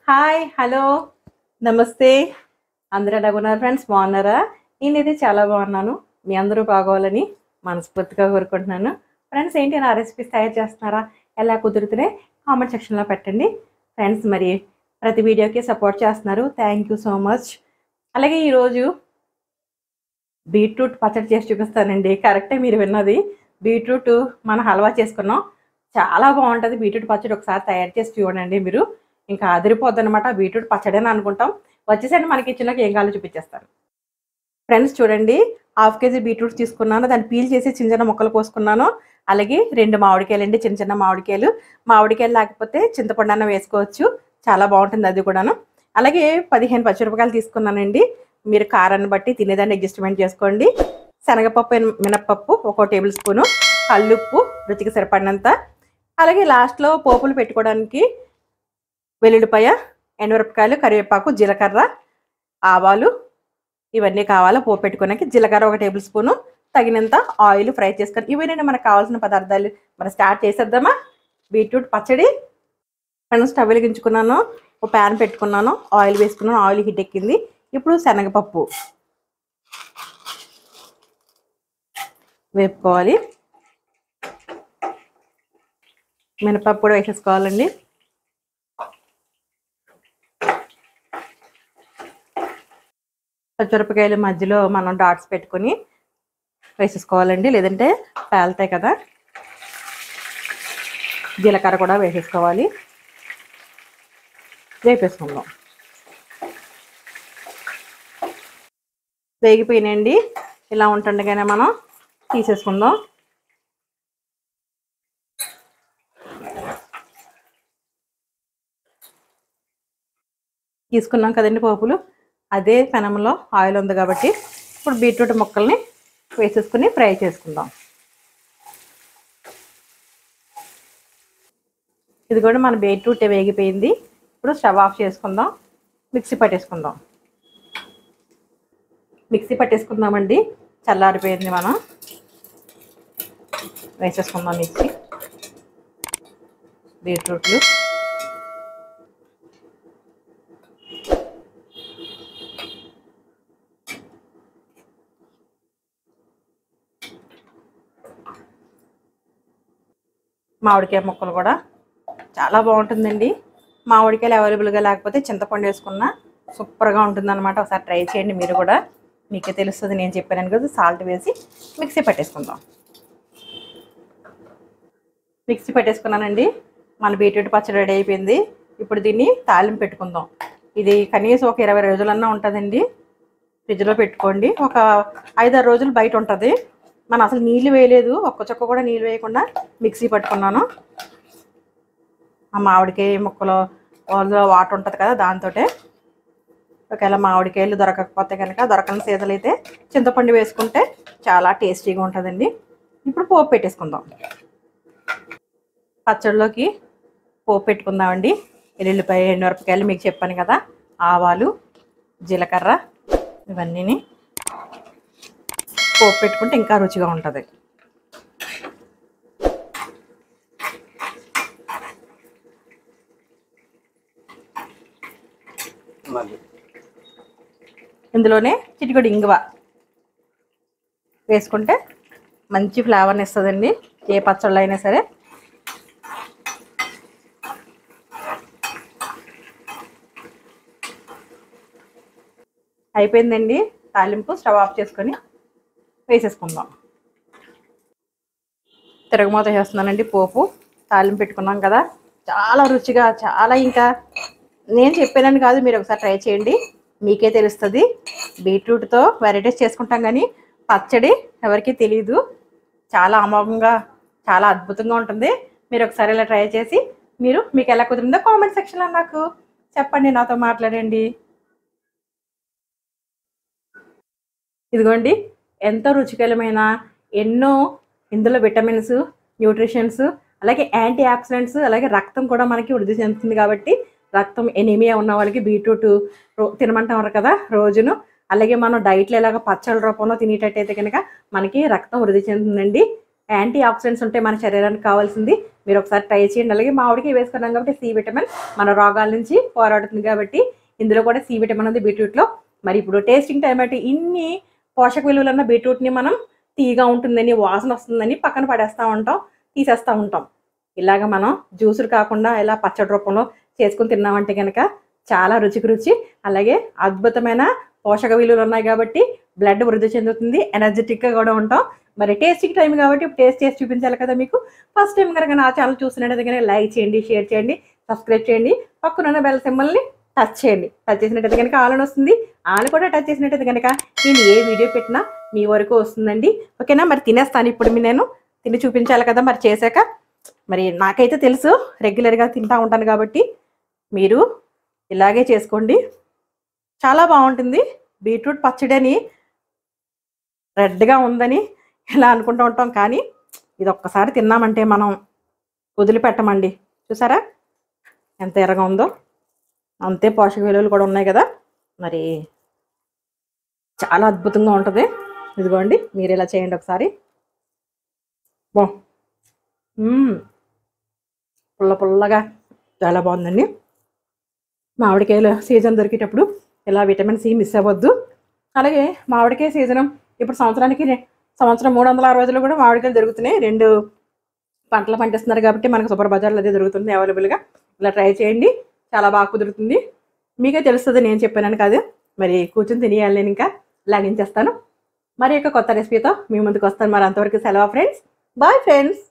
Hi hello నమస్తే అందరూ ఎలా ఉన్నారు ఫ్రెండ్స్ బాగున్నారా నేనైతే చాలా బాగున్నాను మీ అందరూ బాగోవాలని మనస్ఫూర్తిగా కోరుకుంటున్నాను ఫ్రెండ్స్ ఏంటి నా రెసిపీస్ తయారు చేస్తున్నారా ఎలా కుదురుతున్నాయి కామెంట్ సెక్షన్లో పెట్టండి ఫ్రెండ్స్ మరి ప్రతి వీడియోకి సపోర్ట్ చేస్తున్నారు థ్యాంక్ యూ సో మచ్ అలాగే ఈరోజు బీట్రూట్ పచ్చడి చేసి చూపిస్తానండి కరెక్టే మీరు విన్నది బీట్రూట్ మనం హల్వా చేసుకున్నాం చాలా బాగుంటుంది బీట్రూట్ పచ్చడి ఒకసారి తయారు చేసి చూడండి మీరు ఇంకా అదిరిపోద్ది అనమాట బీట్రూట్ పచ్చడి అని అనుకుంటాం వచ్చేసండి మనకి కిచెన్లోకి ఏం కావాలో చూపించేస్తాను ఫ్రెండ్స్ చూడండి హాఫ్ కేజీ బీట్రూట్ తీసుకున్నాను దాన్ని పీల్ చేసి చిన్న చిన్న ముక్కలు కోసుకున్నాను అలాగే రెండు మామిడికాయలు అండి చిన్న చిన్న మామిడికాయలు మామిడికాయలు లేకపోతే చింతపండు అన్న వేసుకోవచ్చు చాలా బాగుంటుంది అది కూడాను అలాగే పదిహేను పచ్చిమిరపకాయలు తీసుకున్నానండి మీరు కారాన్ని బట్టి తినేదాన్ని అడ్జస్ట్మెంట్ చేసుకోండి శనగపప్పు ఎన్- మినప్పప్పు ఒక టేబుల్ స్పూను కల్లుప్పు రుచికి సరిపడినంత అలాగే లాస్ట్లో పోపులు పెట్టుకోవడానికి వెల్లుల్లిపాయ ఎండుమిరపకాయలు కరివేపాకు జీలకర్ర ఆవాలు ఇవన్నీ కావాలా పోపు పెట్టుకోవడానికి జీలకర్ర ఒక టేబుల్ స్పూను తగినంత ఆయిల్ ఫ్రై చేసుకొని ఇవేనండి మనకు కావాల్సిన పదార్థాలు మరి స్టార్ట్ చేసేద్దామా బీట్రూట్ పచ్చడి నేను స్టవ్ వెలిగించుకున్నాను ఒక ప్యాన్ పెట్టుకున్నాను ఆయిల్ వేసుకున్నాను ఆయిల్ హీట్ ఎక్కింది ఇప్పుడు శనగపప్పు వేపుకోవాలి మినపప్పు కూడా వేసేసుకోవాలండి పచ్చిమిరపకాయల మధ్యలో మనం డాట్స్ పెట్టుకొని వేసేసుకోవాలండి లేదంటే పేలుతాయి కదా జీలకర్ర కూడా వేసేసుకోవాలి వేపేసుకుందాం వేగిపోయినాయండి ఇలా ఉంటుండగానే మనం తీసేసుకుందాం తీసుకున్నాం కదండి పోపులు అదే పెనంలో ఆయిల్ ఉంది కాబట్టి ఇప్పుడు బీట్రూట్ ముక్కల్ని వేసేసుకుని ఫ్రై చేసుకుందాం ఇది కూడా మన బీట్రూట్ వేగిపోయింది ఇప్పుడు స్టవ్ ఆఫ్ చేసుకుందాం మిక్సీ పట్టేసుకుందాం మిక్సీ పట్టేసుకుందామండి చల్లారిపోయింది మనం వేసేసుకుందాం మిక్సీ బీట్రూట్లు మామిడికాయ ముక్కలు కూడా చాలా బాగుంటుందండి మామిడికాయలు అవైలబుల్గా లేకపోతే చింతపండు వేసుకున్న సూపర్గా ఉంటుంది అనమాట ఒకసారి ట్రై చేయండి మీరు కూడా మీకే తెలుస్తుంది నేను చెప్పాను కదా సాల్ట్ వేసి మిక్సీ పట్టేసుకుందాం మిక్సీ పట్టేసుకున్నానండి మన బీట్రూట్ పచ్చడి రెడీ అయిపోయింది ఇప్పుడు దీన్ని తాలింపు పెట్టుకుందాం ఇది కనీసం ఒక ఇరవై రోజులన్నా ఉంటుందండి ఫ్రిడ్జ్లో పెట్టుకోండి ఒక ఐదారు రోజులు బయట ఉంటుంది మనం అసలు నీళ్ళు వేయలేదు ఒక్క చుక్క కూడా నీళ్ళు వేయకుండా మిక్సీ పట్టుకున్నాను ఆ మామిడికాయ ముక్కలో అందులో వాటర్ ఉంటుంది కదా దాంతో ఒకవేళ మామిడికాయలు దొరకకపోతే కనుక దొరకని సీజలు అయితే చింతపండు వేసుకుంటే చాలా టేస్టీగా ఉంటుందండి ఇప్పుడు పోపు పెట్టేసుకుందాం పచ్చడిలోకి పోపు పెట్టుకుందామండి ఎల్లుల్లిపాయ ఎండుమిరపకాయలు మీకు చెప్పాను కదా ఆవాలు జీలకర్ర ఇవన్నీని పోపు పెట్టుకుంటే ఇంకా రుచిగా ఉంటుంది ఇందులోనే చిటికొడి ఇంగువ వేసుకుంటే మంచి ఫ్లేవర్ని ఇస్తుందండి ఏ పచ్చళ్ళు అయినా సరే అయిపోయిందండి తాలింపు స్టవ్ ఆఫ్ చేసుకొని వేసేసుకుందాం తిరగమూత చేస్తున్నానండి పోపు తాలింపు పెట్టుకున్నాం కదా చాలా రుచిగా చాలా ఇంకా నేను చెప్పానని కాదు మీరు ఒకసారి ట్రై చేయండి మీకే తెలుస్తుంది బీట్రూట్తో వెరైటీస్ చేసుకుంటాం కానీ పచ్చడి ఎవరికీ తెలియదు చాలా అమోఘంగా చాలా అద్భుతంగా ఉంటుంది మీరు ఒకసారి ఇలా ట్రై చేసి మీరు మీకు ఎలా కుదిరిందో కామెంట్ సెక్షన్లో నాకు చెప్పండి నాతో మాట్లాడండి ఇదిగోండి ఎంతో రుచికరమైన ఎన్నో ఇందులో విటమిన్స్ న్యూట్రిషన్స్ అలాగే యాంటీ ఆక్సిడెంట్స్ అలాగే రక్తం కూడా మనకి వృద్ధి చెందుతుంది కాబట్టి రక్తం ఎనీమియా ఉన్న వాళ్ళకి బీట్రూట్ రో- తినమంటారు కదా రోజును అలాగే మనం డైట్లో ఎలాగ పచ్చళ్ళ రూపంలో తినేటట్టయితే కనుక మనకి రక్తం వృద్ధి చెందుతుందండి యాంటీ ఆక్సిడెంట్స్ ఉంటే మన శరీరానికి కావాల్సింది మీరు ఒకసారి ట్రై చేయండి అలాగే మామిడికి వేసుకున్నాం కాబట్టి సి విటమిన్ మన రోగాల నుంచి పోరాడుతుంది కాబట్టి ఇందులో కూడా సి విటమిన్ ఉంది బీట్రూట్లో మరి ఇప్పుడు టేస్టింగ్ టైం బట్టి ఇన్ని పోషక విలువలు ఉన్న బీట్రూట్ని మనం తీగా ఉంటుందని వాసన వస్తుందని పక్కన పడేస్తూ ఉంటాం తీసేస్తూ ఉంటాం ఇలాగ మనం జ్యూసులు కాకుండా ఇలా పచ్చడి రూపంలో చేసుకుని తిన్నామంటే కనుక చాలా రుచికి రుచి అలాగే అద్భుతమైన పోషక విలువలు ఉన్నాయి కాబట్టి బ్లడ్ వృద్ధి చెందుతుంది ఎనర్జెటిక్గా కూడా ఉంటాం మరి టేస్టింగ్ టైం కాబట్టి ఇప్పుడు టేస్ట్ చేసి చూపించాలి కదా మీకు ఫస్ట్ టైం కనుక నా ఛానల్ చూసినట్టయితే కనుక లైక్ చేయండి షేర్ చేయండి సబ్స్క్రైబ్ చేయండి పక్కనున్న బెల్ సింబల్ని టచ్ చేయండి టచ్ చేసినట్టయితే కనుక ఆన్ వస్తుంది ఆన్ కూడా టచ్ చేసినట్టయితే కనుక నేను ఏ వీడియో పెట్టినా మీ వరకు వస్తుందండి ఓకేనా మరి తినేస్తాను ఇప్పుడు మీ నేను తిని చూపించాలి కదా మరి చేశాక మరి నాకైతే తెలుసు రెగ్యులర్గా తింటా ఉంటాను కాబట్టి మీరు ఇలాగే చేసుకోండి చాలా బాగుంటుంది బీట్రూట్ పచ్చడి అని రెడ్గా ఉందని ఇలా అనుకుంటూ ఉంటాం కానీ ఇది ఒక్కసారి తిన్నామంటే మనం వదిలిపెట్టమండి చూసారా ఎంత ఎర్రగా ఉందో అంతే పోషక విలువలు కూడా ఉన్నాయి కదా మరి చాలా అద్భుతంగా ఉంటుంది ఇదిగోండి మీరు ఇలా చేయండి ఒకసారి బా మ్మ్. పుల్ల పుల్లగా చాలా బాగుందండి మామిడికాయలు సీజన్ దొరికేటప్పుడు ఇలా విటమిన్ సి మిస్ అవ్వద్దు అలాగే మామిడికాయ సీజన్ ఇప్పుడు సంవత్సరానికి రె- సంవత్సరం మూడు వందల అరవై రోజులు కూడా మామిడికాయలు దొరుకుతున్నాయి రెండు పంటలు పండిస్తున్నారు కాబట్టి మనకు సూపర్ బజార్లో అదే దొరుకుతుంది అవైలబుల్గా ఇలా ట్రై చేయండి చాలా బాగా కుదురుతుంది మీకే తెలుస్తుంది నేను చెప్పానని కాదు మరి కూర్చొని తినేయాలి నేను ఇంకా లాగించేస్తాను మరి యొక్క కొత్త రెసిపీతో మీ ముందుకు వస్తాను మరి అంతవరకు సెలవు ఫ్రెండ్స్ బాయ్ ఫ్రెండ్స్